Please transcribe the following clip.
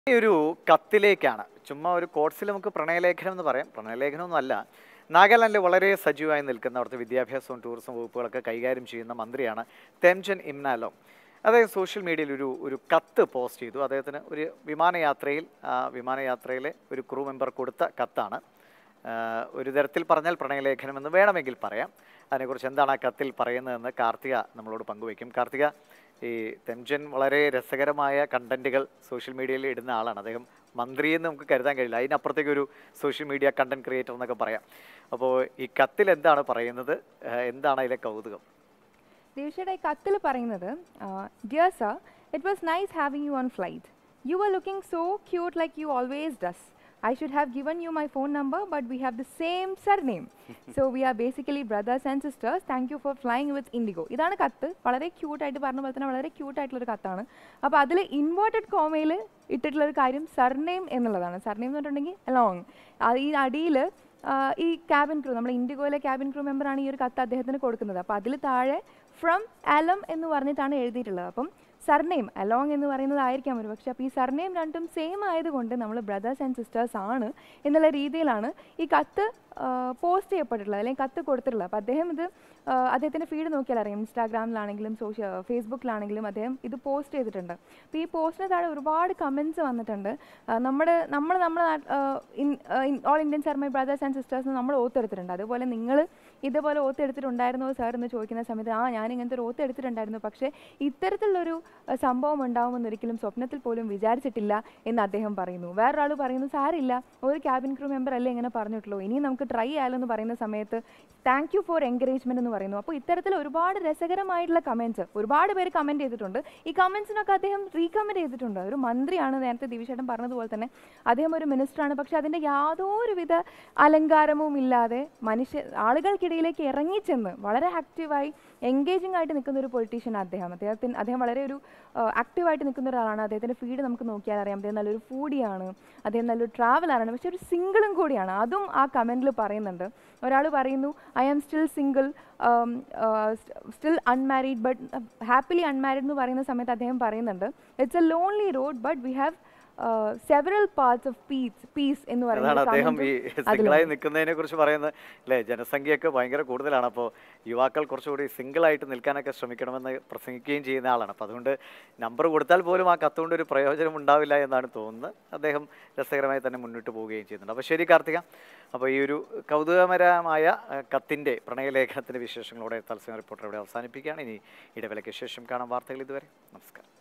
ഈ ഒരു കത്തിലേക്കാണ് ചുമ്മാ ഒരു കോഴ്സിൽ നമുക്ക് പ്രണയലേഖനം എന്ന് പറയാം പ്രണയലേഖനമൊന്നും അല്ല നാഗാലാൻഡിൽ വളരെ സജീവമായി നിൽക്കുന്ന അവിടുത്തെ വിദ്യാഭ്യാസവും ടൂറിസം വകുപ്പുകളൊക്കെ കൈകാര്യം ചെയ്യുന്ന മന്ത്രിയാണ് തെംജൻ ഇംനാലോം അദ്ദേഹം സോഷ്യൽ മീഡിയയിൽ ഒരു ഒരു കത്ത് പോസ്റ്റ് ചെയ്തു അദ്ദേഹത്തിന് ഒരു വിമാനയാത്രയിൽ ആ, വിമാനയാത്രയിലെ ഒരു ക്രൂ മെമ്പർ കൊടുത്ത കത്താണ് ആ, ഒരു തരത്തിൽ പറഞ്ഞാൽ പ്രണയലേഖനം എന്ന് വേണമെങ്കിൽ പറയാം അതിനെക്കുറിച്ച് എന്താണ് ആ കത്തിൽ പറയുന്നതെന്ന് കാർത്തിക നമ്മളോട് പങ്കുവയ്ക്കും കാർത്തിക ഈ തെംജൻ വളരെ രസകരമായ കണ്ടന്റുകൾ സോഷ്യൽ മീഡിയയിൽ ഇടുന്ന ആളാണ് അദ്ദേഹം മന്ത്രിയെന്ന് നമുക്ക് കരുതാൻ കഴിയില്ല അതിനപ്പുറത്തേക്ക് ഒരു സോഷ്യൽ മീഡിയ കണ്ടന്റ് ക്രിയേറ്റർ എന്നൊക്കെ പറയാം അപ്പോൾ ഈ കത്തിൽ എന്താണ് പറയുന്നത് ആ, എന്താണ് അതിലെ കൗതുകം ദേവിഷയുടെ ഈ കത്തിൽ പറയുന്നത് dear sir it was nice having you on flight you are looking so cute like you always does I should have given you my phone number but we have the same surname so we are basically brothers and sisters thank you for flying with IndiGo ഇതാണ് കത്ത് വളരെ ക്യൂട്ടായിട്ട് പറഞ്ഞ പോലെ തന്നെ വളരെ ക്യൂട്ടായിട്ടുള്ളൊരു കത്താണ് അപ്പോൾ അതിൽ ഇൻവേർട്ടഡ് കോമയിൽ ഇട്ടിട്ടുള്ള ഒരു കാര്യം സർനെയിം എന്നുള്ളതാണ് സർനെയിം എന്ന് പറഞ്ഞിട്ടുണ്ടെങ്കിൽ അലോങ് ഈ അടിയിൽ ഈ ക്യാബിൻ ക്രൂ നമ്മുടെ ഇൻഡിഗോയിലെ ക്യാബിൻ ക്രൂ മെമ്പറാണ് ഈ ഒരു കത്ത് അദ്ദേഹത്തിന് കൊടുക്കുന്നത് അപ്പോൾ അതിൽ താഴെ ഫ്രം അലം എന്ന് പറഞ്ഞിട്ടാണ് എഴുതിയിട്ടുള്ളത് അപ്പം സർനെയിം അലോങ് എന്ന് പറയുന്നതായിരിക്കാം ഒരു പക്ഷേ അപ്പോൾ ഈ സർനെയിം രണ്ടും സെയിം ആയതുകൊണ്ട് നമ്മൾ ബ്രദേഴ്സ് ആൻഡ് സിസ്റ്റേഴ്സ് ആണ് എന്നുള്ള രീതിയിലാണ് ഈ കത്ത് പോസ്റ്റ് ചെയ്യപ്പെട്ടിട്ടുള്ളത് അല്ലെങ്കിൽ കത്ത് കൊടുത്തിട്ടുള്ളത് അപ്പോൾ അദ്ദേഹം ഇത് ആ, അദ്ദേഹത്തിൻ്റെ ഫീഡ് നോക്കിയാൽ അറിയാം ഇൻസ്റ്റാഗ്രാമിലാണെങ്കിലും സോഷ്യ ഫേസ്ബുക്കിലാണെങ്കിലും അദ്ദേഹം ഇത് പോസ്റ്റ് ചെയ്തിട്ടുണ്ട് അപ്പോൾ ഈ പോസ്റ്റിന് താഴെ ഒരുപാട് കമൻറ്റ്സ് വന്നിട്ടുണ്ട് ആ, നമ്മുടെ നമ്മൾ നമ്മുടെ all Indians are my brothers and sisters നമ്മൾ ഓത്തെടുത്തിട്ടുണ്ട് അതുപോലെ നിങ്ങൾ ഇതുപോലെ ഓത്തെടുത്തിട്ടുണ്ടായിരുന്നോ സാർ എന്ന് ചോദിക്കുന്ന സമയത്ത് ആ ഞാൻ ഇങ്ങനത്തെ ഒരു ഓത്തെടുത്തിട്ടുണ്ടായിരുന്നു പക്ഷേ ഇത്തരത്തിലുള്ളൊരു ആ, സംഭവം ഉണ്ടാവുമെന്ന് ഒരിക്കലും സ്വപ്നത്തിൽ പോലും വിചാരിച്ചിട്ടില്ല എന്ന് അദ്ദേഹം പറയുന്നു വേറൊരാൾ പറയുന്നു സാരില്ല ഒരു ക്യാബിൻ ക്രൂ മെമ്പർ അല്ലേ ഇങ്ങനെ പറഞ്ഞിട്ടുള്ളൂ ഇനി നമുക്ക് ട്രൈ ചെയ്യാലോ എന്ന് പറയുന്ന സമയത്ത് താങ്ക് യു ഫോർ എൻകറേജ്മെന്റ് എന്ന് പറയുന്നു അപ്പോൾ ഇത്തരത്തിൽ ഒരുപാട് രസകരമായിട്ടുള്ള കമൻറ്റ്സ് ഒരുപാട് പേര് കമൻറ്റ് ചെയ്തിട്ടുണ്ട് ഈ കമൻസിനൊക്കെ അദ്ദേഹം റീകമൻറ്റ് ചെയ്തിട്ടുണ്ട് ഒരു മന്ത്രിയാണ് നേരത്തെ ദിവിശേട്ടൻ പറഞ്ഞതുപോലെ തന്നെ അദ്ദേഹം ഒരു മിനിസ്റ്ററാണ് പക്ഷെ അതിൻ്റെ യാതൊരുവിധ അലങ്കാരവും ഇല്ലാതെ മനുഷ്യ ആളുകൾക്കിടയിലേക്ക് ഇറങ്ങിച്ചെന്ന് വളരെ ആക്റ്റീവായി എൻഗേജിംഗ് ആയിട്ട് നിൽക്കുന്ന ഒരു പൊളിറ്റീഷ്യൻ അദ്ദേഹം അദ്ദേഹത്തിന് അദ്ദേഹം വളരെ ഒരു ആക്റ്റീവായിട്ട് നിൽക്കുന്ന ഒരാളാണ് അദ്ദേഹത്തിൻ്റെ ഫീഡ് നമുക്ക് നോക്കിയാൽ അറിയാം അദ്ദേഹം നല്ലൊരു ഫൂഡിയാണ് അദ്ദേഹം നല്ലൊരു ട്രാവലറാണ് പക്ഷെ ഒരു സിംഗിളും കൂടിയാണ് അതും ആ കമൻറ്റിൽ പറയുന്നുണ്ട് ഒരാൾ പറയുന്നു I am still single still unmarried but happily unmarried എന്ന് പറയുന്ന സമയത്ത് അദ്ദേഹം പറയുന്നുണ്ട് it's a lonely road but we have several parts of peace peace എന്ന് അതാണ് പറയുന്ന അദ്ദേഹം ഈ comment സിംഗിളായി നിൽക്കുന്നതിനെ കുറിച്ച് പറയുന്നത് അല്ലേ ജനസംഖ്യയൊക്കെ ഭയങ്കര കൂടുതലാണ് അപ്പോൾ യുവാക്കൾ കുറച്ചുകൂടി സിംഗിളായിട്ട് നിൽക്കാനൊക്കെ ശ്രമിക്കണമെന്ന് പ്രസംഗിക്കുകയും ചെയ്യുന്ന ആളാണ് അപ്പോൾ അതുകൊണ്ട് നമ്പർ കൊടുത്താൽ പോലും ആ കത്തുകൊണ്ട് ഒരു പ്രയോജനം ഉണ്ടാവില്ല എന്നാണ് തോന്നുന്നത് അദ്ദേഹം രസകരമായി തന്നെ മുന്നോട്ട് പോവുകയും ചെയ്യുന്നുണ്ട് അപ്പോൾ ശരി കാർത്തിക അപ്പോൾ ഈ ഒരു കൗതുകകരമായ ആ, കത്തിൻ്റെ പ്രണയലേഖനത്തിൻ്റെ വിശേഷങ്ങളോടെ തത്സമയ റിപ്പോർട്ടർ ഇവിടെ അവസാനിപ്പിക്കുകയാണ് ഇനി ഇടവേളയ്ക്ക് ശേഷം കാണാം വാർത്തകൾ ഇതുവരെ നമസ്കാരം